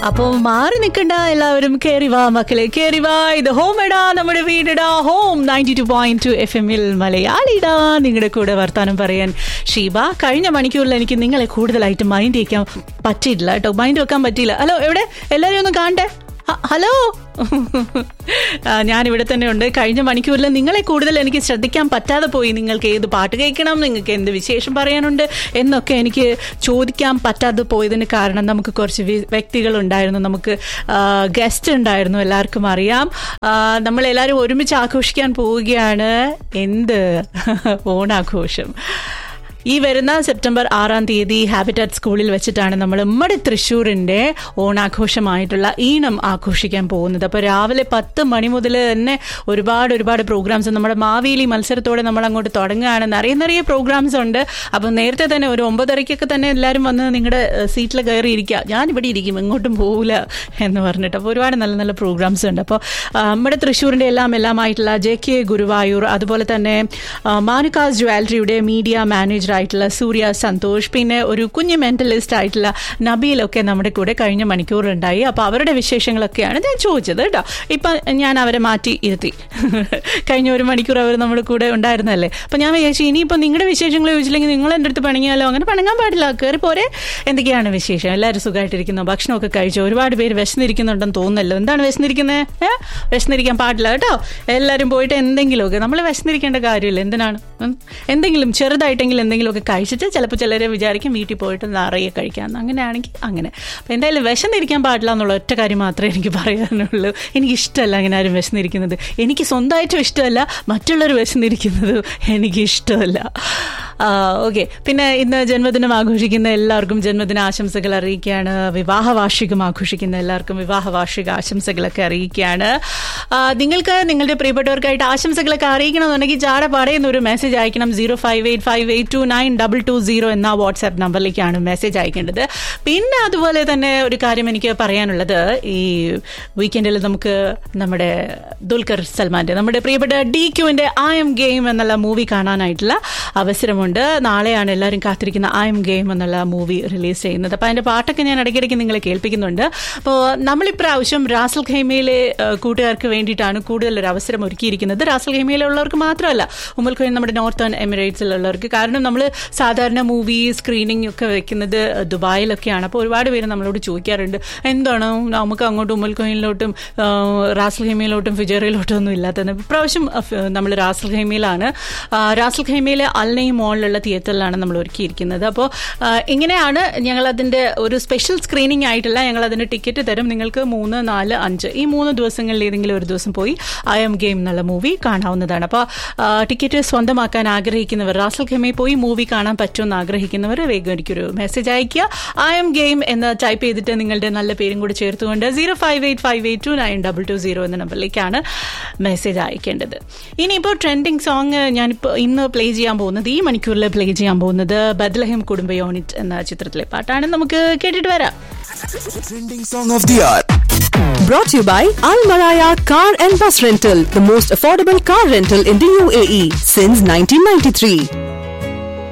അപ്പൊ മാറി നിൽക്കണ്ട എല്ലാവരും കേറി വാ മക്കളെ കേറി വാ ഇത് ഹോം എടാ നമ്മുടെ വീടിടാ home ninety two point two F എമ്മിൽ മലയാളിടാ നിങ്ങളുടെ കൂടെ വർത്താനം പറയാൻ ഷീബ കഴിഞ്ഞ മണിക്കൂറിൽ എനിക്ക് നിങ്ങളെ കൂടുതലായിട്ട് മൈൻഡ് വയ്ക്കാൻ പറ്റിയിട്ടില്ല കേട്ടോ മൈൻഡ് വെക്കാൻ പറ്റിയില്ല ഹലോ എവിടെ എല്ലാവരും ഒന്ന് കാണട്ടെ ഹ- ഹലോ ആ, ഞാൻ ഇവിടെ തന്നെ ഉണ്ട് കഴിഞ്ഞ മണിക്കൂറിൽ നിങ്ങളെ കൂടുതൽ എനിക്ക് ശ്രദ്ധിക്കാൻ പറ്റാതെ പോയി നിങ്ങൾക്ക് ഏത് പാട്ട് കേൾക്കണം നിങ്ങൾക്ക് എന്ത് വിശേഷം പറയാനുണ്ട് എന്നൊക്കെ എനിക്ക് ചോദിക്കാൻ പറ്റാതെ പോയതിന് കാരണം നമുക്ക് കുറച്ച് വി- വ്യക്തികളുണ്ടായിരുന്നു നമുക്ക് ഗസ്റ്റ് ഉണ്ടായിരുന്നു എല്ലാവർക്കും അറിയാം ആ, നമ്മളെല്ലാവരും ഒരുമിച്ച് ആഘോഷിക്കാൻ പോവുകയാണ് എന്ത് ഓണാഘോഷം ഈ വരുന്ന സെപ്റ്റംബർ ആറാം തീയതി ഹാബിറ്റാറ്റ് സ്കൂളിൽ വെച്ചിട്ടാണ് നമ്മൾ നമ്മുടെ തൃശ്ശൂരിൻ്റെ ഓണാഘോഷമായിട്ടുള്ള ഈണം ആഘോഷിക്കാൻ പോകുന്നത് അപ്പോൾ രാവിലെ പത്ത് മണി മുതൽ തന്നെ ഒരുപാട് ഒരുപാട് പ്രോഗ്രാംസ് നമ്മുടെ മാവേലി മത്സരത്തോടെ നമ്മൾ അങ്ങോട്ട് തുടങ്ങുകയാണ് നിറയെ നിറയെ പ്രോഗ്രാംസ് ഉണ്ട് അപ്പോൾ നേരത്തെ തന്നെ ഒരു ഒമ്പതരയ്ക്കൊക്കെ തന്നെ എല്ലാവരും വന്ന് നിങ്ങളുടെ സീറ്റിൽ കയറി ഇരിക്കുക ഞാൻ ഇവിടെ ഇരിക്കും എങ്ങോട്ടും പോകില്ല എന്ന് പറഞ്ഞിട്ട് അപ്പോൾ ഒരുപാട് നല്ല നല്ല പ്രോഗ്രാംസ് ഉണ്ട് അപ്പോൾ ആ, നമ്മുടെ തൃശ്ശൂരിൻ്റെ എല്ലാം എല്ലാമായിട്ടുള്ള ജെ കെ ഗുരുവായൂർ അതുപോലെ തന്നെ ആ, മാനുക്കാസ് ജ്വല്ലറിയുടെ മീഡിയ മാനേജർ ആയിട്ടുള്ള സൂര്യ സന്തോഷ് പിന്നെ ഒരു കുഞ്ഞ് മെന്റലിസ്റ്റ് ആയിട്ടുള്ള നബീലൊക്കെ നമ്മുടെ കൂടെ കഴിഞ്ഞ മണിക്കൂറുണ്ടായി അപ്പോൾ അവരുടെ വിശേഷങ്ങളൊക്കെയാണ് ഞാൻ ചോദിച്ചത് കേട്ടോ ഇപ്പം ഞാൻ അവരെ മാറ്റി ഇരുത്തി കഴിഞ്ഞ ഒരു മണിക്കൂർ അവർ നമ്മുടെ കൂടെ ഉണ്ടായിരുന്നല്ലേ അപ്പം ഞാൻ വിചാരിച്ചു ഇനിയിപ്പോൾ നിങ്ങളുടെ വിശേഷങ്ങൾ ചോദിച്ചില്ലെങ്കിൽ നിങ്ങൾ എൻ്റെ അടുത്ത് പണിയാലോ അങ്ങനെ പണങ്ങാൻ പാടില്ല കയറി പോരെ എന്തൊക്കെയാണ് വിശേഷം എല്ലാവരും സുഖമായിട്ടിരിക്കുന്നു ഭക്ഷണമൊക്കെ കഴിച്ചു ഒരുപാട് പേര് വിശന്നിരിക്കുന്നുണ്ടെന്ന് തോന്നുന്നല്ലോ എന്താണ് വിശന്നിരിക്കുന്നത് ഏഹ് വിശന്നിരിക്കാൻ പാടില്ല കേട്ടോ എല്ലാവരും പോയിട്ട് എന്തെങ്കിലുമൊക്കെ നമ്മൾ വിശന്നിരിക്കേണ്ട കാര്യമില്ല എന്തിനാണ് ഉം. എന്തെങ്കിലും ചെറുതായിട്ടെങ്കിലും എന്തെങ്കിലുമൊക്കെ കഴിച്ചിട്ട് ചിലപ്പോൾ ചിലരെ വിചാരിക്കും വീട്ടിൽ പോയിട്ട് നിറയെ കഴിക്കാമെന്ന് അങ്ങനെയാണെങ്കിൽ അങ്ങനെ അപ്പം എന്തായാലും വിശന്നിരിക്കാൻ പാടില്ല എന്നുള്ള ഒറ്റ കാര്യം മാത്രമേ എനിക്ക് പറയാനുള്ളൂ എനിക്ക് ഇഷ്ടമല്ല അങ്ങനെ ആരും വിശന്നിരിക്കുന്നത് എനിക്ക് സ്വന്തമായിട്ടും ഇഷ്ടമല്ല മറ്റുള്ളവർ വിശന്നിരിക്കുന്നത് എനിക്ക് ഇഷ്ടമല്ല ഓക്കെ പിന്നെ ഇന്ന് ജന്മദിനം ആഘോഷിക്കുന്ന എല്ലാവർക്കും ജന്മദിന ആശംസകൾ അറിയിക്കുകയാണ് വിവാഹ വാർഷികം ആഘോഷിക്കുന്ന എല്ലാവർക്കും വിവാഹ വാർഷിക ആശംസകളൊക്കെ അറിയിക്കുകയാണ് ആ, നിങ്ങൾക്ക് നിങ്ങളുടെ പ്രിയപ്പെട്ടവർക്കായിട്ട് ആശംസകളൊക്കെ അറിയിക്കണമെന്നുണ്ടെങ്കിൽ ചാട പാടേന്ന് ഒരു മെസ്സേജ് അയക്കണം zero five eight five eight two nine double two zero എന്ന വാട്സാപ്പ് നമ്പറിലേക്കാണ് മെസ്സേജ് അയക്കേണ്ടത് പിന്നെ അതുപോലെ തന്നെ ഒരു കാര്യം എനിക്ക് പറയാനുള്ളത് ഈ വീക്കെൻഡിൽ നമുക്ക് നമ്മുടെ ദുൽഖർ സൽമാന്റെ നമ്മുടെ പ്രിയപ്പെട്ട ഡി ക്യുവിന്റെ ഐ എം ഗെയിം എന്നുള്ള മൂവി കാണാനായിട്ടുള്ള അവസരമുണ്ട് നാളെയാണ് എല്ലാവരും കാത്തിരിക്കുന്ന ഐ എം ഗെയിം എന്നുള്ള മൂവി റിലീസ് ചെയ്യുന്നത് അപ്പോൾ അതിന്റെ പാട്ടൊക്കെ ഞാൻ ഇടയ്ക്കിടയ്ക്ക് നിങ്ങളെ കേൾപ്പിക്കുന്നുണ്ട് അപ്പോൾ നമ്മളിപ്രാവശ്യം റാസൽ ഖൈമയിലെ ഏഹ്, കൂട്ടുകാർക്ക് വേണ്ടിയിട്ടാണ് കൂടുതൽ ഒരു അവസരം ഒരുക്കിയിരിക്കുന്നത് റാസൽ ഖൈമയിലുള്ളവർക്ക് മാത്രമല്ല ഉമ്മൽ ഖൈൻ നമ്മുടെ നോർത്തേൺ എമിറേറ്റ്സിലുള്ളവർക്ക് കാരണം നമ്മൾ സാധാരണ മൂവി സ്ക്രീനിങ് ഒക്കെ വെക്കുന്നത് ദുബായിലൊക്കെയാണ് അപ്പോൾ ഒരുപാട് പേര് നമ്മളോട് ചോദിക്കാറുണ്ട് എന്താണ് നമുക്ക് അങ്ങോട്ട് ഉമ്മൽ ഖൈനിലോട്ടും റാസൽ ഖൈമയിലോട്ടും ഫിജറയിലോട്ടും ഒന്നും ഇല്ലാത്തത് ഇപ്രാവശ്യം നമ്മൾ റാസൽ ഖൈമയിലാണ് ആ, റാസൽ ഖൈമയിലെ അൽനൈ മോളിലുള്ള തിയേറ്ററിലാണ് നമ്മൾ ഒരുക്കിയിരിക്കുന്നത് അപ്പോൾ ആ, ഇങ്ങനെയാണ് ഞങ്ങൾ അതിൻ്റെ ഒരു സ്പെഷ്യൽ സ്ക്രീനിങ് ആയിട്ടില്ല ഞങ്ങൾ അതിൻ്റെ ടിക്കറ്റ് തരും നിങ്ങൾക്ക് മൂന്ന് നാല് അഞ്ച് ഈ മൂന്ന് ദിവസങ്ങളിൽ ഏതെങ്കിലും ഒരു ദിവസം പോയി ഐ എം ഗെയിം എന്നുള്ള മൂവി കാണാവുന്നതാണ് അപ്പോൾ ടിക്കറ്റ് സ്വന്തമാക്കാൻ ആഗ്രഹിക്കുന്നവർ റാസൽ ഖൈമയിൽ പോയി മൂവി കാണാൻ പറ്റുമെന്ന് ആഗ്രഹിക്കുന്നവർ വേഗം എനിക്കൊരു മെസ്സേജ് അയയ്ക്കുക ഐ എം ഗെയിം എന്ന് ടൈപ്പ് ചെയ്തിട്ട് നിങ്ങളുടെ നല്ല പേരും കൂടി ചേർത്തുകൊണ്ട് zero five eight five eight two nine double two zero എന്ന നമ്പറിലേക്കാണ് മെസ്സേജ് അയക്കേണ്ടത് ഇനിയിപ്പോൾ ട്രെൻഡിങ് സോങ് ഞാനിപ്പോൾ ഇന്ന് പ്ലേ ചെയ്യാൻ പോകുന്നത് ഈ മണിക്കൂറിൽ പ്ലേ ചെയ്യാൻ പോകുന്നത് ബദ്ലഹം കുടുംബ യൂണിറ്റ് എന്ന ചിത്രത്തിലെ പാട്ടാണ് നമുക്ക് കേട്ടിട്ട് വരാം Trending song of the hour. Brought to you by Al Maraya Car and Bus Rental, the most affordable car rental in the UAE since 1993.